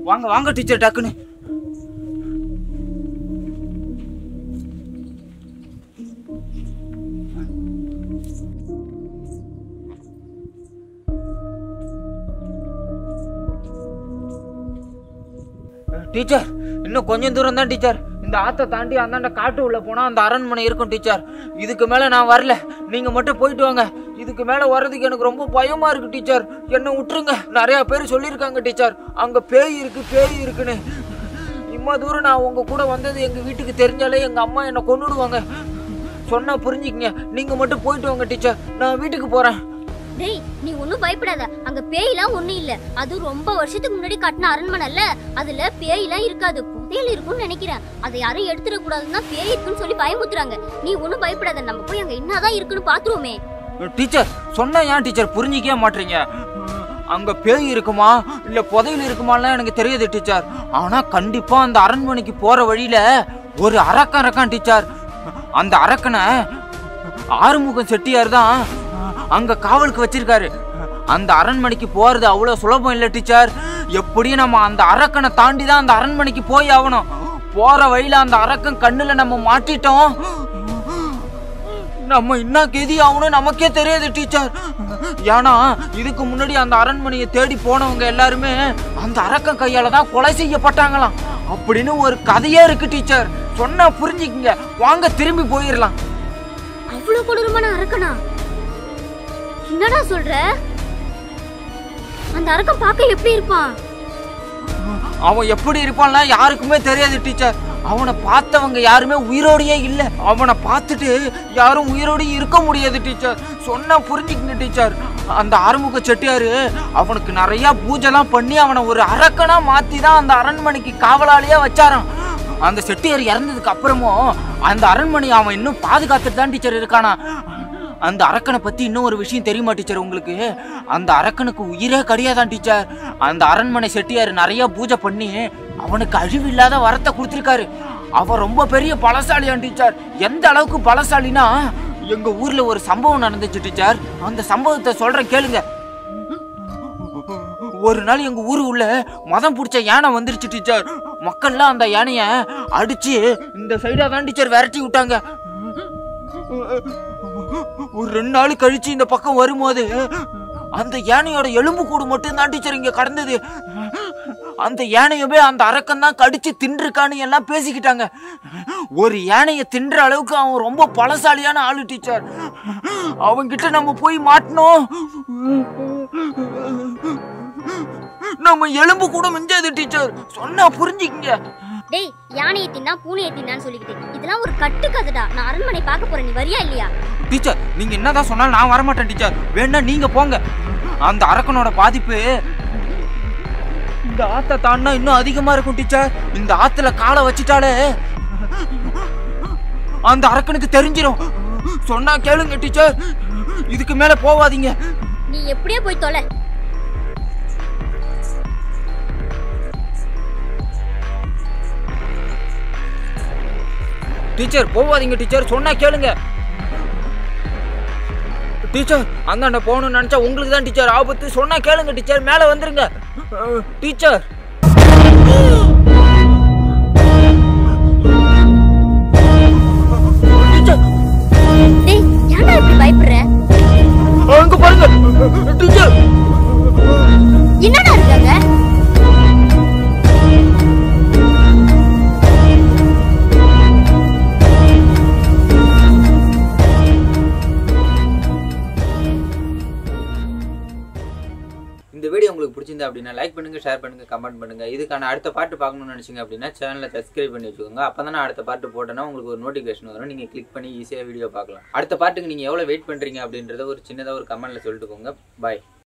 வாங்க வாங்க டீச்சர் டக்குன்னு டீச்சர் இன்னும் கொஞ்சம் தூரம் தான் டீச்சர் இந்த ஆத்தை தாண்டி அந்தாண்ட காட்டு உள்ள போனா அந்த அரண்மனை இருக்கும் டீச்சர் இதுக்கு மேல நான் வரல நீங்க மட்டும் போயிட்டு வாங்க இதுக்கு மேல வர்றதுக்கு எனக்கு ரொம்ப பயமா இருக்கு டீச்சர் என்ன விட்டுருங்க நிறைய பேர் சொல்லியிருக்காங்க டீச்சர் அங்க பேய் இருக்கு பேய் இருக்குன்னு இம்மா தூரம் நான் உங்க கூட வந்தது எங்க வீட்டுக்கு தெரிஞ்சாலே எங்க அம்மா என்னை கொன்னுடுவாங்க சொன்னா புரிஞ்சுக்கங்க நீங்க மட்டும் போயிட்டு வாங்க டீச்சர் நான் வீட்டுக்கு போறேன் டேய் நீ ஒன்னும் பயப்படாத அங்க பேய்லாம் ஒண்ணும் இல்ல அது ரொம்ப வருஷத்துக்கு முன்னாடி கட்டின அரண்மனைல அதுல பேய்லாம் இருக்காது புதையல் இருக்கும்னு நினைக்கிறேன் அதை யாரும் எடுத்துட கூடாதுன்னா பேய் இருக்குன்னு சொல்லி பயமுத்துறாங்க நீ ஒன்னும் பயப்படாத நம்ம போய் அங்க என்னதான் இருக்குன்னு பாத்துருவோமே டீச்சர் சொன்னா ஏன் டீச்சர் புரிஞ்சிக்கவே மாட்டீங்க அங்க பேய் இருக்குமா இல்ல புதையல் இருக்குமாலாம் எனக்கு தெரியாது டீச்சர் ஆனா கண்டிப்பா அந்த அரண்மனைக்கு போற வழியில ஒரு அரக்கன் இருக்கான் டீச்சர் அந்த அரக்கனை ஆறுமுகம் செட்டியார் தான் அங்க காவலுக்கு வச்சிருக்காரு அந்த அரண்மனைக்கு போறது அவ்வளவு சுலபம் இல்ல டீச்சர் எப்படியும் நம்ம அந்த அரக்கனை தாண்டி தான் அந்த அரண்மனைக்கு போய் ஆகணும் போற வழியில அந்த அரக்கன் கண்ணுல நம்ம மாட்டிட்டோம் நம்ம என்ன கெதி ஆகணும் நமக்கே தெரியாது டீச்சர் ஏன்னா இதுக்கு முன்னாடி அந்த அரண்மனையை தேடி போனவங்க எல்லாருமே அந்த அரக்கன் கையால தான் கொலை செய்யப்பட்டாங்களாம் அப்படின்னு ஒரு கதையே இருக்கு டீச்சர் சொன்னா புரிஞ்சுக்குங்க வாங்க திரும்பி போயிடலாம் அவ்வளவு கொடூரமான அரக்கனா என்னடா சொல்ற அந்த அரக்கன் பார்க்க எப்படி இருப்பான் அவன் எப்படி இருப்பான்னா யாருக்குமே தெரியாது டீச்சர் அவனை பார்த்தவங்க யாருமே உயிரோடையே இல்லை அவனை பார்த்துட்டு யாரும் உயிரோடயே இருக்க முடியாது டீச்சர் சொன்னா புரிஞ்சுக்கங்க டீச்சர் அந்த ஆறுமுக செட்டியாரு அவனுக்கு நிறைய பூஜைலாம் பண்ணி அவனை ஒரு அரக்கனா மாத்தி தான் அந்த அரண்மனைக்கு காவலாளியா வச்சாராம் அந்த செட்டியார் இறந்ததுக்கு அப்புறமும் அந்த அரண்மனை அவன் இன்னும் பாதுகாத்துட்டு தான் டீச்சர் இருக்கானா அந்த அரக்கனை பத்தி இன்னும் ஒரு விஷயம் தெரியுமா டீச்சர் உங்களுக்கு அந்த அரக்கனுக்கு உயிரே கிடையாதான் டீச்சர் அந்த அரண்மனை செட்டியார் நிறைய பூஜை பண்ணி அவனுக்கு அழிவில்லாத வரத்தை கொடுத்துருக்காரு அவன் ரொம்ப பெரிய பலசாலியான் டீச்சர் எந்த அளவுக்கு பலசாலினா எங்க ஊர்ல ஒரு சம்பவம் நடந்துச்சு டீச்சர் அந்த சம்பவத்தை சொல்றேன் கேளுங்க ஒரு நாள் எங்க ஊரு உள்ள மதம் பிடிச்ச யானை வந்துருச்சு டீச்சர் மக்கள்லாம் அந்த யானைய அடிச்சு இந்த சைடா தான் டீச்சர் விரட்டி விட்டாங்க ஒரு ரெண்டு நாள் கழிச்சு இந்த பக்கம் வரும்போது அந்த யானையோட எலும்பு கூடு மட்டும் தான் டீச்சர் இங்க கடந்தது அந்த யானையவே அந்த அரக்கன் தான் கடிச்சு தின்றுக்கான்னு எல்லாம் பேசிக்கிட்டாங்க ஒரு யானையை தின்ற அளவுக்கு அவன் ரொம்ப பலசாலியான ஆளு டீச்சர் அவன்கிட்ட நம்ம போய் மாட்டினோம் நம்ம எலும்பு கூட மிஞ்சாது டீச்சர் சொன்னா புரிஞ்சுக்கங்க டேய் யானையை தின்னா பூனையை தின்னான்னு சொல்லிக்கிட்டு இதெல்லாம் ஒரு கட்டு கதைடா நான் அரண்மனை பார்க்க போறேன் நீ வரியா இல்லையா டீச்சர் நீங்க என்னதான் சொன்னாலும் நான் வரமாட்டேன் டீச்சர் வேணா நீங்க போங்க அந்த அரக்கனோட பாதிப்பு இந்த ஆத்த தாண்டா இன்னும் அதிகமா இருக்கும் டீச்சர் இந்த ஆத்துல காலை வச்சிட்டாலே அந்த அரக்கனுக்கு தெரிஞ்சிரும் சொன்னா கேளுங்க டீச்சர் இதுக்கு மேல போவாதீங்க நீ எப்படியே போய் தொலை டீச்சர் போவாதீங்க டீச்சர் சொன்னா கேளுங்க டீச்சர் அந்தாண்ட போகணும்னு நினைச்சா உங்களுக்கு தான் டீச்சர் ஆபத்து சொன்னா கேளுங்க டீச்சர் மேல வந்துருங்க அஹ், டீச்சர் டீச்சர் டேய் ஏன்டா இப்படி பயப்படுற அங்க பாருங்க டீச்சர் என்னடா இருக்காங்க இந்த வீடியோ உங்களுக்கு பிடிச்சிருந்தா அப்படின்னா லைக் பண்ணுங்க ஷேர் பண்ணுங்க கமெண்ட் பண்ணுங்க இதுக்கான அடுத்த பாட்டு பார்க்கணும்னு நினைச்சீங்க அப்படின்னா சேனலை சப்ஸ்கிரைப் பண்ணி வச்சுக்கோங்க அப்பதான் அடுத்த பாட்டு போட்டேன்னா உங்களுக்கு ஒரு நோட்டிஃபிகேஷன் வரும் நீங்க கிளிக் பண்ணி ஈஸியாக வீடியோ பார்க்கலாம் அடுத்த பாட்டுக்கு நீங்க எவ்வளவு வெயிட் பண்றீங்க அப்படின்றத ஒரு சின்னதா ஒரு கமெண்ட்ல சொல்லிட்டு போங்க பாய்